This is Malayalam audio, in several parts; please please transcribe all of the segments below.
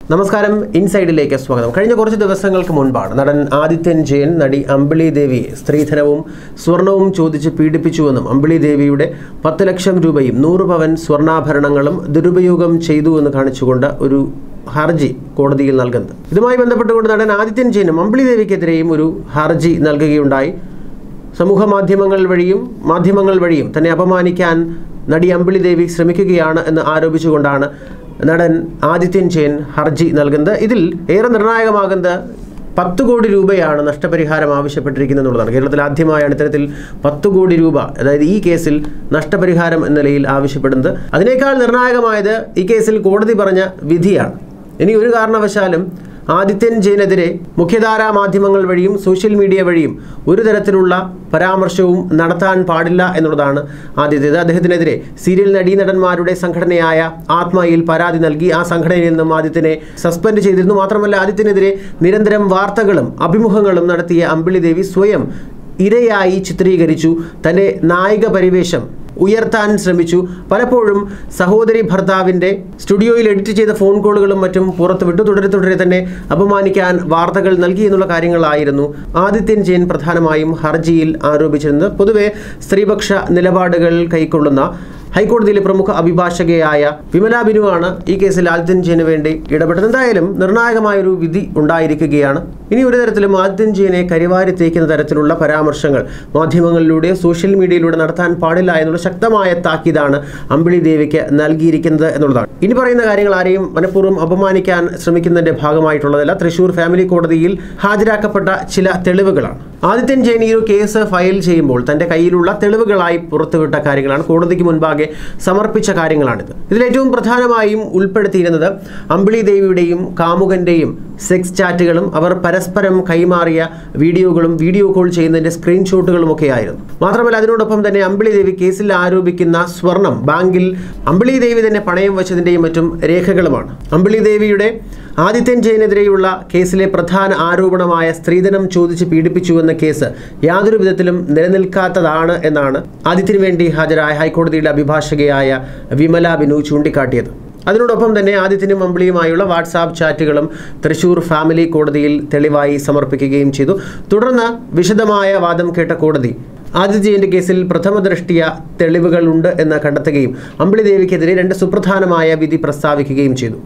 നമസ്കാരം ഇൻസൈഡിലേക്ക് സ്വാഗതം കഴിഞ്ഞ കുറച്ച് ദിവസങ്ങൾക്ക് മുൻപാണ് നടൻ ആദിത്യൻ ജയൻ നടി അമ്പിളി ദേവിയെ സ്ത്രീധനവും സ്വർണവും ചോദിച്ച് പീഡിപ്പിച്ചുവെന്നും അമ്പിളി ദേവിയുടെ പത്ത് ലക്ഷം രൂപയും നൂറ് പവൻ സ്വർണ്ണാഭരണങ്ങളും ദുരുപയോഗം ചെയ്തു എന്ന് കാണിച്ചുകൊണ്ട് ഒരു ഹർജി കോടതിയിൽ നൽകുന്നത് ഇതുമായി ബന്ധപ്പെട്ടുകൊണ്ട് നടൻ ആദിത്യൻ ജയനും അമ്പിളി ദേവിക്കെതിരെയും ഒരു ഹർജി നൽകുകയുണ്ടായി സമൂഹ മാധ്യമങ്ങൾ വഴിയും മാധ്യമങ്ങൾ വഴിയും തന്നെ അപമാനിക്കാൻ നടി അമ്പിളി ദേവി ശ്രമിക്കുകയാണ് എന്ന് ആരോപിച്ചുകൊണ്ടാണ് നടൻ ആദിത്യൻ ജയൻ ഹർജി നൽകുന്നത് ഇതിൽ ഏറെ നിർണായകമാകുന്നത് പത്ത് കോടി രൂപയാണ് നഷ്ടപരിഹാരം ആവശ്യപ്പെട്ടിരിക്കുന്നത് എന്നുള്ളതാണ് കേരളത്തിൽ ആദ്യമായാണ് ഇത്തരത്തിൽ പത്ത് കോടി രൂപ അതായത് ഈ കേസിൽ നഷ്ടപരിഹാരം എന്ന നിലയിൽ ആവശ്യപ്പെടുന്നത് അതിനേക്കാൾ നിർണായകമായത് ഈ കേസിൽ കോടതി പറഞ്ഞ വിധിയാണ് ഇനി ഒരു കാരണവശാലും ആദിത്യൻ ജയനെതിരെ മുഖ്യധാരാ മാധ്യമങ്ങൾ വഴിയും സോഷ്യൽ മീഡിയ വഴിയും ഒരു തരത്തിലുള്ള പരാമർശവും നടത്താൻ പാടില്ല എന്നുള്ളതാണ് ആദ്യത്തേത് അദ്ദേഹത്തിനെതിരെ സീരിയൽ നടീനടന്മാരുടെ സംഘടനയായ ആത്മയിൽ പരാതി നൽകി ആ സംഘടനയിൽ നിന്നും ആദിത്യനെ സസ്പെൻഡ് ചെയ്തിരുന്നു മാത്രമല്ല ആദിത്യനെതിരെ നിരന്തരം വാർത്തകളും അഭിമുഖങ്ങളും നടത്തിയ അമ്പിളി ദേവി സ്വയം ഇരയായി ചിത്രീകരിച്ചു തൻ്റെ നായിക പരിവേഷം ഉയർത്താൻ ശ്രമിച്ചു പലപ്പോഴും സഹോദരി ഭർത്താവിൻ്റെ സ്റ്റുഡിയോയിൽ എഡിറ്റ് ചെയ്ത ഫോൺ കോളുകളും മറ്റും പുറത്തുവിട്ടു തുടരെ തുടരെ തന്നെ അപമാനിക്കാൻ വാർത്തകൾ നൽകി എന്നുള്ള കാര്യങ്ങളായിരുന്നു ആദിത്യൻ ജെയിൻ പ്രധാനമായും ഹർജിയിൽ ആരോപിച്ചിരുന്നത് പൊതുവെ സ്ത്രീപക്ഷ നിലപാടുകൾ കൈക്കൊള്ളുന്ന ഹൈക്കോടതിയിലെ പ്രമുഖ അഭിഭാഷകയായ വിമല ബിനുവാണ് ഈ കേസിൽ ആദിത്യൻ ജെയിന് വേണ്ടി ഇടപെട്ടത് എന്തായാലും നിർണായകമായൊരു വിധി ഉണ്ടായിരിക്കുകയാണ് ഇനി ഒരു തരത്തിലും ആദിത്യൻ ജെയിനെ കരിവാരി തേക്കുന്ന തരത്തിലുള്ള പരാമർശങ്ങൾ മാധ്യമങ്ങളിലൂടെ സോഷ്യൽ മീഡിയയിലൂടെ നടത്താൻ പാടില്ല എന്നുള്ള ശക്തമായ താക്കീതാണ് അമ്പിളി ദേവിക്ക് നൽകിയിരിക്കുന്നത് എന്നുള്ളതാണ് ഇനി പറയുന്ന കാര്യങ്ങൾ ആരെയും മനഃപൂർവ്വം അപമാനിക്കാൻ ശ്രമിക്കുന്നതിന്റെ ഭാഗമായിട്ടുള്ളതല്ല തൃശൂർ ഫാമിലി കോടതിയിൽ ഹാജരാക്കപ്പെട്ട ചില തെളിവുകളാണ് ആദിത്യൻ ജെയിൻ ഈ ഒരു കേസ് ഫയൽ ചെയ്യുമ്പോൾ തന്റെ കയ്യിലുള്ള തെളിവുകളായി പുറത്തുവിട്ട കാര്യങ്ങളാണ് കോടതിക്ക് മുൻപാകെ സമർപ്പിച്ച കാര്യങ്ങളാണിത് ഇതിൽ ഏറ്റവും പ്രധാനമായും ഉൾപ്പെടുത്തിയിരുന്നത് അമ്പിളി ദേവിയുടെയും കാമുകന്റെയും സെക്സ് ചാറ്റുകളും അവർ പരസ്പരം കൈമാറിയ വീഡിയോകളും വീഡിയോ കോൾ ചെയ്യുന്നതിന്റെ സ്ക്രീൻഷോട്ടുകളും ഒക്കെ ആയിരുന്നു മാത്രമല്ല അതിനോടൊപ്പം തന്നെ അമ്പിളി ദേവി കേസിൽ ആരോപിക്കുന്ന സ്വർണം ബാങ്കിൽ അമ്പിളി ദേവി തന്നെ പണയം വെച്ചതിന്റെയും മറ്റും രേഖകളുമാണ് അമ്പിളി ദേവിയുടെ ആദിത്യൻ ജയനെതിരെയുള്ള കേസിലെ പ്രധാന ആരോപണമായ സ്ത്രീധനം ചോദിച്ച് പീഡിപ്പിച്ചുവെന്ന കേസ് യാതൊരു വിധത്തിലും നിലനിൽക്കാത്തതാണ് എന്നാണ് ആദിത്യന് വേണ്ടി ഹാജരായ ഹൈക്കോടതിയുടെ അഭിഭാഷകയായ വിമല ബിനു ചൂണ്ടിക്കാട്ടിയത് അതിനോടൊപ്പം തന്നെ ആദിത്യനും അമ്പിളിയുമായുള്ള വാട്സാപ്പ് ചാറ്റുകളും തൃശൂർ ഫാമിലി കോടതിയിൽ തെളിവായി സമർപ്പിക്കുകയും ചെയ്തു തുടർന്ന് വിശദമായ വാദം കേട്ട കോടതി ആദിത്യന്റെ കേസിൽ പ്രഥമ ദൃഷ്ടിയ തെളിവുകളുണ്ട് എന്ന് കണ്ടെത്തുകയും അമ്പിളി ദേവിക്കെതിരെ രണ്ട് സുപ്രധാനമായ വിധി പ്രസ്താവിക്കുകയും ചെയ്തു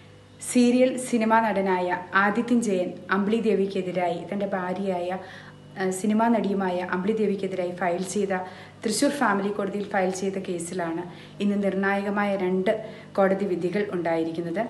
സീരിയൽ സിനിമാ നടനായ ആദിത്യൻ ജയൻ അമ്പിളി ദേവിക്കെതിരായി തൻ്റെ ഭാര്യയായ അഹ്, സിനിമാ നടിയുമായ അമ്പിളി ദേവിക്കെതിരായി ഫയൽ ചെയ്ത തൃശൂർ ഫാമിലി കോടതിയിൽ ഫയൽ ചെയ്ത കേസിലാണ് ഇന്ന് നിർണായകമായ രണ്ട് കോടതി വിധികൾ ഉണ്ടായിരിക്കുന്നത്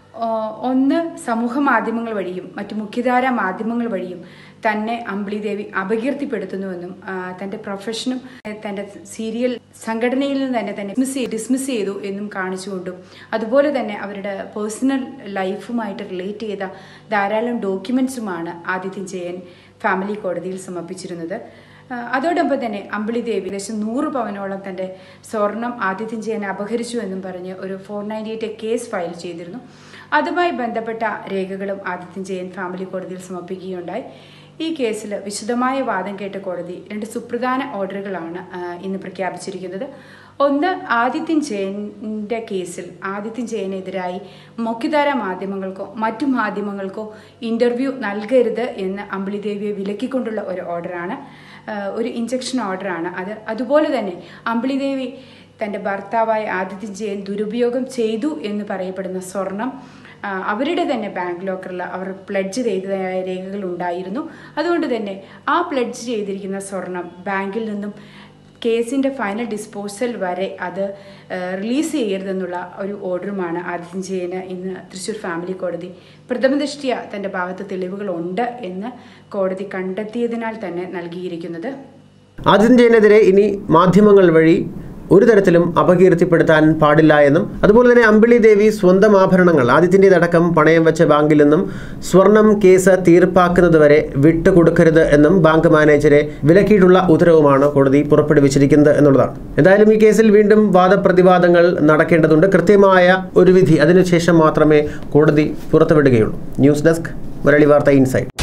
ഓ- ഒന്ന് സമൂഹ മാധ്യമങ്ങൾ വഴിയും മറ്റു മുഖ്യധാര മാധ്യമങ്ങൾ വഴിയും തന്നെ അമ്പിളി ദേവി അപകീർത്തിപ്പെടുത്തുന്നുവെന്നും ആ, തന്റെ പ്രൊഫഷനും ഏ, തന്റെ സീരിയൽ സംഘടനയിൽ നിന്ന് തന്നെ തന്നെ ഡിസ്മിസ് ഡിസ്മിസ് ചെയ്തു എന്നും കാണിച്ചുകൊണ്ടും അതുപോലെ തന്നെ അവരുടെ പേഴ്സണൽ ലൈഫുമായിട്ട് റിലേറ്റ് ചെയ്ത ധാരാളം ഡോക്യുമെന്റ്സുമാണ് ആദിത്യൻ ജയൻ ഫാമിലി കോടതിയിൽ സമർപ്പിച്ചിരുന്നത് ആ, അതോടൊപ്പം തന്നെ അമ്പിളി ദേവി ഏകദേശം നൂറ് പവനോളം തന്റെ സ്വർണം ആദിത്യൻ ജയൻ അപഹരിച്ചു എന്നും പറഞ്ഞ് ഒരു four ninety eight case file ചെയ്തിരുന്നു അതുമായി ബന്ധപ്പെട്ട രേഖകളും ആദിത്യൻ ജയൻ ഫാമിലി കോടതിയിൽ സമർപ്പിക്കുകയുണ്ടായി ഈ കേസിൽ വിശദമായ വാദം കേട്ട കോടതി രണ്ട് സുപ്രധാന ഓർഡറുകളാണ് ആ, ഇന്ന് പ്രഖ്യാപിച്ചിരിക്കുന്നത് ഒന്ന് ആദിത്യൻ ജയന്റെ കേസിൽ ആദിത്യൻ ജയനെതിരായി മുഖ്യധാര മാധ്യമങ്ങൾക്കോ മറ്റു മാധ്യമങ്ങൾക്കോ ഇന്റർവ്യൂ നൽകരുത് എന്ന് അമ്പിളി ദേവിയെ വിലക്കിക്കൊണ്ടുള്ള ഒരു ഓർഡറാണ് ആ, ഒരു ഇഞ്ചക്ഷൻ ഓർഡറാണ് അത് അതുപോലെ തന്നെ അമ്പിളി ദേവി തൻ്റെ ഭർത്താവായ ആദിത്യൻ ജയൻ ദുരുപയോഗം ചെയ്തു എന്ന് പറയപ്പെടുന്ന സ്വർണം ആ, അവരുടെ തന്നെ ബാങ്ക് ലോക്കറിൽ അവർ പ്ലഡ്ജ് ചെയ്തതായ രേഖകൾ ഉണ്ടായിരുന്നു അതുകൊണ്ട് തന്നെ ആ പ്ലഡ്ജ് ചെയ്തിരിക്കുന്ന സ്വർണം ബാങ്കിൽ നിന്നും കേസിൻ്റെ ഫൈനൽ ഡിസ്പോസൽ വരെ അത് റിലീസ് ചെയ്യരുതെന്നുള്ള ഒരു ഓർഡറുമാണ് ആദിത്യൻ ജയന് ഇന്ന് തൃശ്ശൂർ ഫാമിലി കോടതി പ്രഥമദൃഷ്ടിയ തൻ്റെ ഭാഗത്ത് തെളിവുകളുണ്ട് എന്ന് കോടതി കണ്ടെത്തിയതിനാൽ തന്നെ നൽകിയിരിക്കുന്നത് ആദിത്യൻ ജയനെതിരെ ഇനി മാധ്യമങ്ങൾ വഴി ഒരു തരത്തിലും അപകീർത്തിപ്പെടുത്താൻ പാടില്ല എന്നും അതുപോലെ തന്നെ അമ്പിളി ദേവി സ്വന്തം ആഭരണങ്ങൾ ആദിത്യൻ്റെതടക്കം പണയം വെച്ച ബാങ്കിൽ നിന്നും സ്വർണം കേസ് തീർപ്പാക്കുന്നതുവരെ വിട്ടുകൊടുക്കരുത് എന്നും ബാങ്ക് മാനേജരെ വിലക്കിയിട്ടുള്ള ഉത്തരവുമാണ് കോടതി പുറപ്പെടുവിച്ചിരിക്കുന്നത് എന്നുള്ളതാണ് എന്തായാലും ഈ കേസിൽ വീണ്ടും വാദപ്രതിവാദങ്ങൾ നടക്കേണ്ടതുണ്ട് കൃത്യമായ ഒരു വിധി അതിനുശേഷം മാത്രമേ കോടതി പുറത്തുവിടുകയുള്ളൂ ന്യൂസ് ഡെസ്ക് മലയാളി വാർത്ത ഇൻസൈറ്റ്